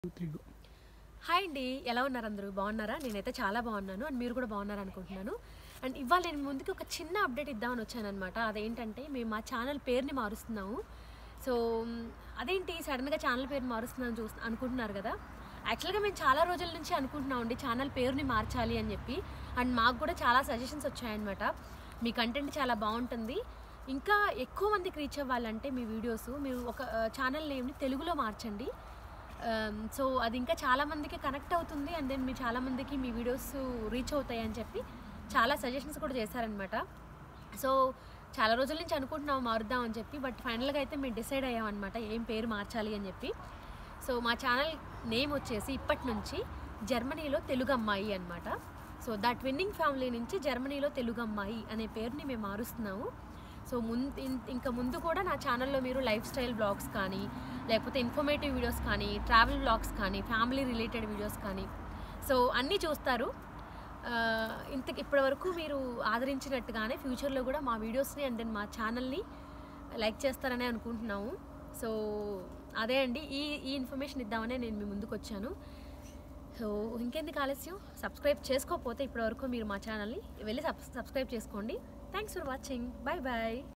three go hi అండి ఎలా ఉన్నారు అందరూ బాగున్నారా నేనైతే చాలా బాగున్నాను అండ్ మీరు కూడా బాగున్నారు అనుకుంటున్నాను అండ్ ఇవాళ నేను ముందుకు ఒక చిన్న అప్డేట్ ఇద్దామని వచ్చానమాట అదేంటంటే మేము మా ఛానల్ పేరుని మారుస్తున్నాము సో మ్, అదేంటి సడన్గా ఛానల్ పేరు మారుస్తున్నాను చూస్తు అనుకుంటున్నారు కదా యాక్చువల్గా మేము చాలా రోజుల నుంచి అనుకుంటున్నాం అండి ఛానల్ పేరుని మార్చాలి అని చెప్పి అండ్ మాకు కూడా చాలా సజెషన్స్ వచ్చాయన్నమాట మీ కంటెంట్ చాలా బాగుంటుంది ఇంకా ఎక్కువ మందికి రీచ్ అవ్వాలంటే మీ వీడియోస్ మీరు ఒక ఛానల్ నేమ్ని తెలుగులో మార్చండి సో అది ఇంకా చాలా మందికి కనెక్ట్ అవుతుంది అండ్ దెన్ మీ చాలా మందికి మీ వీడియోస్ రీచ్ అవుతాయి అని చెప్పి చాలా సజెషన్స్ కూడా చేశారనమాట సో చాలా రోజుల నుంచి అనుకుంటున్నాం మారుద్దాం అని చెప్పి బట్ ఫైనల్గా అయితే మేము డిసైడ్ అయ్యామన్నమాట ఏం పేరు మార్చాలి అని చెప్పి సో మా ఛానల్ నేమ్ వచ్చేసి ఇప్పటి నుంచి జర్మనీలో తెలుగు అమ్మాయి అనమాట సో దట్ విన్నింగ్ ఫ్యామిలీ నుంచి జర్మనీలో తెలుగు అమ్మాయి అనే పేరుని మేము మారుస్తున్నాము సో ముందు ఇంకా ముందు కూడా నా ఛానల్లో మీరు లైఫ్ స్టైల్ బ్లాగ్స్ కానీ లేకపోతే ఇన్ఫర్మేటివ్ వీడియోస్ కానీ ట్రావెల్ బ్లాగ్స్ కానీ ఫ్యామిలీ రిలేటెడ్ వీడియోస్ కానీ సో అన్నీ చూస్తారు ఆ, ఇంతకి ఇప్పటి వరకు మీరు ఆదరించినట్టుగానే ఫ్యూచర్లో కూడా మా వీడియోస్ని అండ్ దెన్ మా ఛానల్ని లైక్ చేస్తారని అనుకుంటున్నాము సో అదే అండి ఈ ఈ ఇన్ఫర్మేషన్ ఇద్దామనే నేను మీ ముందుకు వచ్చాను సో ఇంకెందుకు ఆలస్యం సబ్స్క్రైబ్ చేసుకోకపోతే ఇప్పటివరకు మీరు మా ఛానల్ని వెళ్ళి సబ్ సబ్స్క్రైబ్ చేసుకోండి thanks for watching bye bye